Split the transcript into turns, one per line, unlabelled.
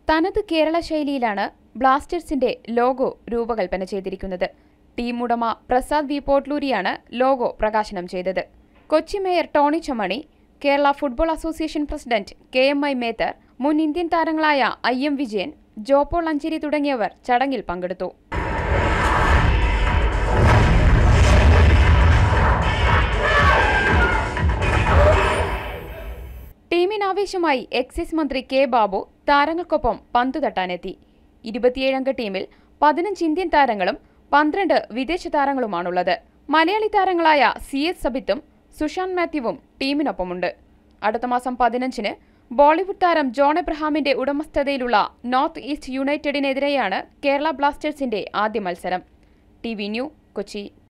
തനത് കേരള ശൈലിയിലാണ് ബ്ലാസ്റ്റേഴ്സിന്റെ ലോഗോ രൂപകൽപ്പന ചെയ്തിരിക്കുന്നത് ടീം ഉടമ പ്രസാദ് വി പോട്ട്ലൂരിയാണ് ലോഗോ പ്രകാശനം ചെയ്തത് Kochi mayor Tony Chammany Kerala football association president K M I Methar മുൻ ഇന്ത്യൻ താരങ്ങളായ ഐ എം വിജയൻ ജോപോൾ അഞ്ചേരി തുടങ്ങിയവർ ചടങ്ങിൽ പങ്കെടുത്തു ടീമിനാവേശമായി എക്സൈസ് മന്ത്രി കെ ബാബു താരങ്ങൾക്കൊപ്പം പന്തു തട്ടാനെത്തി ഇരുപത്തിയേഴംഗ ടീമിൽ പതിനഞ്ച് ഇന്ത്യൻ താരങ്ങളും പന്ത്രണ്ട് വിദേശ താരങ്ങളുമാണുള്ളത് മലയാളി താരങ്ങളായ സി എസ് സബിത്തും സുഷാന്ത് മാത്യുവും ടീമിനൊപ്പമുണ്ട് അടുത്ത മാസം പതിനഞ്ചിന് ബോളിവുഡ് താരം ജോൺ എബ്രഹാമിന്റെ ഉടമസ്ഥതയിലുള്ള നോർത്ത് ഈസ്റ്റ് യുണൈറ്റഡിനെതിരെയാണ് കേരള ബ്ലാസ്റ്റേഴ്സിന്റെ ആദ്യ മത്സരം ടി വി ന്യൂ കൊച്ചി